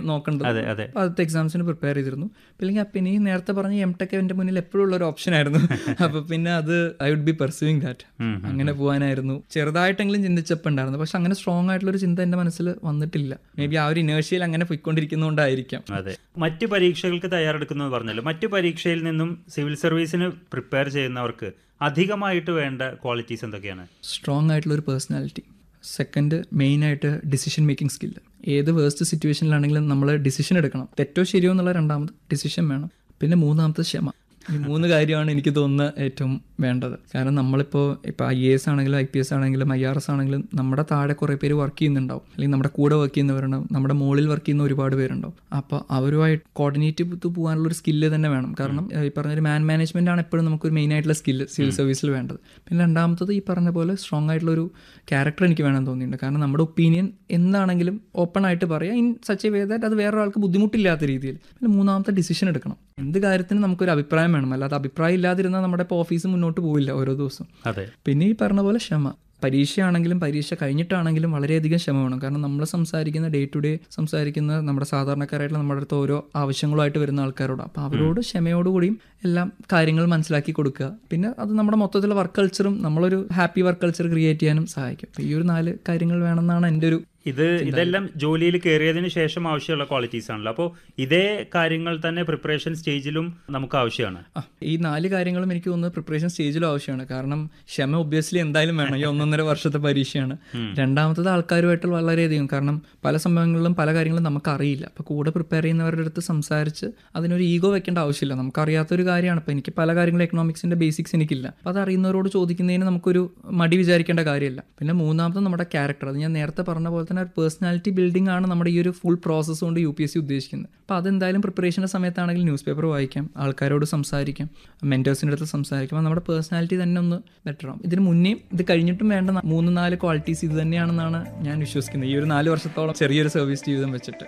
നോക്കേണ്ടത് അതെ അതെ അപ്പോൾ ആദ്യത്തെ എക്സാംസിന് പ്രിപ്പയർ ചെയ്തിരുന്നു പിന്നെ പിന്നെ ഈ നേരത്തെ പറഞ്ഞ എം ടെക് എൻ്റെ മുന്നിൽ എപ്പോഴും ഉള്ള ഒരു ഓപ്ഷൻ ആയിരുന്നു അപ്പോൾ പിന്നെ അത് I would be pursuing that അങ്ങനെ പോകാനായിരുന്നു ചെറുതായിട്ടെങ്കിലും ചിന്തിച്ചപ്പോൾ ഉണ്ടായിരുന്നു പക്ഷെ അങ്ങനെ സ്ട്രോങ് ആയിട്ടുള്ള ഒരു ചിന്ത എൻ്റെ മനസ്സിൽ വന്നിട്ടില്ല മേ ബി ആ ഒരു ഇനേഴ്ഷ്യയിൽ അങ്ങനെ പോയിക്കൊണ്ടിരിക്കുന്നതുകൊണ്ടായിരിക്കാം അതെ മറ്റ് പരീക്ഷകൾക്ക് തയ്യാറെടുക്കുന്നത് പറഞ്ഞല്ലോ മറ്റു പരീക്ഷയിൽ നിന്നും സിവിൽ സർവീസിന് പ്രിപ്പയർ ചെയ്യുന്നവർക്ക് അധികമായിട്ട് വേണ്ട ക്വാളിറ്റീസ് എന്തൊക്കെയാണ് സ്ട്രോങ് ആയിട്ടുള്ള ഒരു പേഴ്സണാലിറ്റി സെക്കൻഡ് മെയിൻ ആയിട്ട് ഡിസിഷൻ മേക്കിംഗ് സ്കില്ല് ഏത് വേസ്റ്റ് സിറ്റുവേഷനിലാണെങ്കിലും നമ്മൾ ഡിസിഷൻ എടുക്കണം തെറ്റോ ശരിയോ എന്നുള്ള രണ്ടാമത് ഡിസിഷൻ വേണം പിന്നെ മൂന്നാമത്തെ ക്ഷമ ഈ മൂന്ന് കാര്യമാണ് എനിക്ക് തോന്നുന്നത് ഏറ്റവും വേണ്ടത് കാരണം നമ്മളിപ്പോൾ ഇപ്പോൾ ഐ എ എസ് ആണെങ്കിലും ഐ പി എസ് ആണെങ്കിലും ഐ ആർ എസ് ആണെങ്കിലും നമ്മുടെ താഴെ കുറേ പേര് വർക്ക് ചെയ്യുന്നുണ്ടാവും അല്ലെങ്കിൽ നമ്മുടെ കൂടെ വർക്ക് ചെയ്യുന്നവരുണ്ടാവും നമ്മുടെ മുകളിൽ വർക്ക് ചെയ്യുന്ന ഒരുപാട് പേരുണ്ടാവും അപ്പോൾ അവരുമായിട്ട് കോർഡിനേറ്റ് ചെയ്ത് പോകാനുള്ള ഒരു സ്കില്ല് തന്നെ വേണം കാരണം ഏഹ്, ഈ പറഞ്ഞൊരു മാൻ മാനേജ്മെന്റ് ആണ് എപ്പോഴും നമുക്കൊരു മെയിൻ ആയിട്ടുള്ള സ്കില്ല് സിവിൽ സർവീസിൽ വേണ്ടത് പിന്നെ രണ്ടാമത്തത് ഈ പറഞ്ഞ പോലെ സ്ട്രോങ് ആയിട്ടുള്ള ഒരു ക്യാരക്ടർ എനിക്ക് വേണം തോന്നിയിട്ടുണ്ട് കാരണം നമ്മുടെ ഒപ്പീനിയൻ എന്താണെങ്കിലും ഓപ്പൺ ആയിട്ട് പറയാം in such a way that അത് വേറൊരാൾക്ക് ബുദ്ധിമുട്ടില്ലാത്ത രീതിയിൽ പിന്നെ മൂന്നാമത്തെ ഡിസിഷൻ എടുക്കണം എന്ത് കാര്യത്തിനും നമുക്കൊരു അഭിപ്രായം വേണം അല്ലാതെ അഭിപ്രായം ഇല്ലാതിരുന്നാൽ നമ്മുടെ ഇപ്പോൾ ഓഫീസ് മുന്നോട്ട് പോവില്ല ഓരോ ദിവസവും അതെ പിന്നെ ഈ പറഞ്ഞ പോലെ ക്ഷമ പരീക്ഷയാണെങ്കിലും പരീക്ഷ കഴിഞ്ഞിട്ടാണെങ്കിലും വളരെയധികം ക്ഷമ വേണം കാരണം നമ്മൾ സംസാരിക്കുന്ന ഡേ ടു ഡേ സംസാരിക്കുന്ന നമ്മുടെ സാധാരണക്കാരായിട്ടുള്ള നമ്മുടെ അടുത്ത് ഓരോ ആവശ്യങ്ങളുമായിട്ട് വരുന്ന ആൾക്കാരോട് അപ്പോൾ അവരോട് ക്ഷമയോടുകൂടിയും എല്ലാം കാര്യങ്ങൾ മനസ്സിലാക്കി കൊടുക്കുക പിന്നെ അത് നമ്മുടെ മൊത്തത്തിലുള്ള വർക്ക് കൾച്ചറും നമ്മളൊരു ഹാപ്പി വർക്ക് കൾച്ചർ ക്രിയേറ്റ് ചെയ്യാനും സഹായിക്കും അപ്പോൾ ഈ ഒരു നാല് കാര്യങ്ങൾ വേണമെന്നാണ് എൻ്റെ ഒരു ഇത് ഇതെല്ലാം ജോലിയിൽ കയറിയതിന് ശേഷം ആവശ്യമുള്ള ക്വാളിറ്റീസ് ആണല്ലോ അപ്പോൾ ഇതേ കാര്യങ്ങൾ തന്നെ പ്രിപ്പറേഷൻ സ്റ്റേജിലും നമുക്ക് ആവശ്യമാണ് ആ, ഈ നാല് കാര്യങ്ങളും എനിക്ക് തോന്നുന്നത് പ്രിപ്പറേഷൻ സ്റ്റേജിലും ആവശ്യമാണ് കാരണം ക്ഷമ ഒബ്വിയസ്ലി എന്തായാലും വേണം ഈ ഒന്നൊന്നര വർഷത്തെ പരീക്ഷയാണ് രണ്ടാമത്തത് ആൾക്കാരുമായിട്ട് വളരെയധികം കാരണം പല സംഭവങ്ങളിലും പല കാര്യങ്ങളും നമുക്ക് അറിയില്ല അപ്പോൾ കൂടെ പ്രിപ്പയർ ചെയ്യുന്നവരുടെ അടുത്ത് സംസാരിച്ച് അതിനൊരു ഈഗോ വെക്കേണ്ട ആവശ്യമില്ല നമുക്കറിയാത്തൊരു കാര്യമാണ് ഇപ്പോൾ എനിക്ക് പല കാര്യങ്ങളും എക്കണോമിക്സിന്റെ ബേസിക്സ് എനിക്കില്ല അപ്പോൾ അത് അറിയുന്നവരോട് ചോദിക്കുന്നതിന് നമുക്കൊരു മടി വിചാരിക്കേണ്ട കാര്യമില്ല പിന്നെ മൂന്നാമത് നമ്മുടെ ക്യാരക്ടർ അത് ഞാൻ നേരത്തെ പറഞ്ഞ പോലെ തന്നെ ഒരു പേഴ്സണാലിറ്റി ബിൽഡിംഗ് ആണ് നമ്മുടെ ഈ ഒരു ഫുൾ പ്രോസസ്സ് കൊണ്ട് യു പി എസ് സി ഉദ്ദേശിക്കുന്നത് അപ്പോൾ അതെന്തായാലും പ്രിപ്പറേഷൻ്റെ സമയത്താണെങ്കിൽ ന്യൂസ് പേപ്പർ വായിക്കാം ആൾക്കാരോട് സംസാരിക്കാം മെൻറ്റേഴ്സിൻ്റെ അടുത്ത് സംസാരിക്കാം അപ്പോൾ നമ്മുടെ പേഴ്സണാലിറ്റി തന്നെ ഒന്ന് ബെറ്റർ ആവും ഇതിന് മുന്നേയും ഇത് കഴിഞ്ഞിട്ടും വേണ്ട ന- മൂന്ന് നാല് ക്വാളിറ്റീസ് ഇത് തന്നെയാണെന്നാണ് ഞാൻ വിശ്വസിക്കുന്നത് ഈ ഒരു നാല് വർഷത്തോളം ചെറിയൊരു സർവീസ് ജീവിതം വെച്ചിട്ട്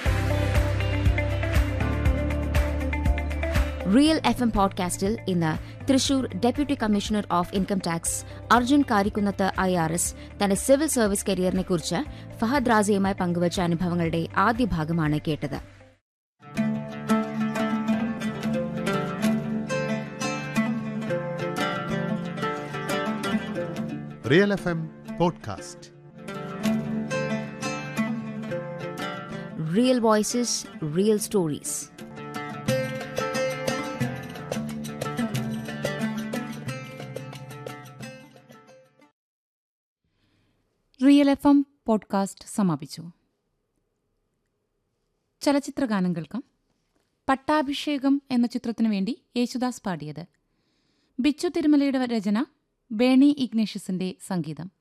റിയൽ എഫ് എം പോഡ്കാസ്റ്റിൽ ഇന്ന് Thrissur deputy commissioner of income tax Arjun Karikkunnath I R S തന്റെ സിവിൽ സർവീസ് കരിയറിനെ കുറിച്ച് ഫഹദ് റാസിയുമായി പങ്കുവച്ച അനുഭവങ്ങളുടെ ആദ്യ ഭാഗമാണ് കേട്ടത് real F M podcast real voices real stories real F M podcast സമാപിച്ചു ചലച്ചിത്ര ഗാനം കേൾക്കാം പട്ടാഭിഷേകം എന്ന ചിത്രത്തിനു വേണ്ടി യേശുദാസ് പാടിയത് ബിച്ചു തിരുമലയുടെ രചന ബേണി ഇഗ്നേഷ്യസിന്റെ സംഗീതം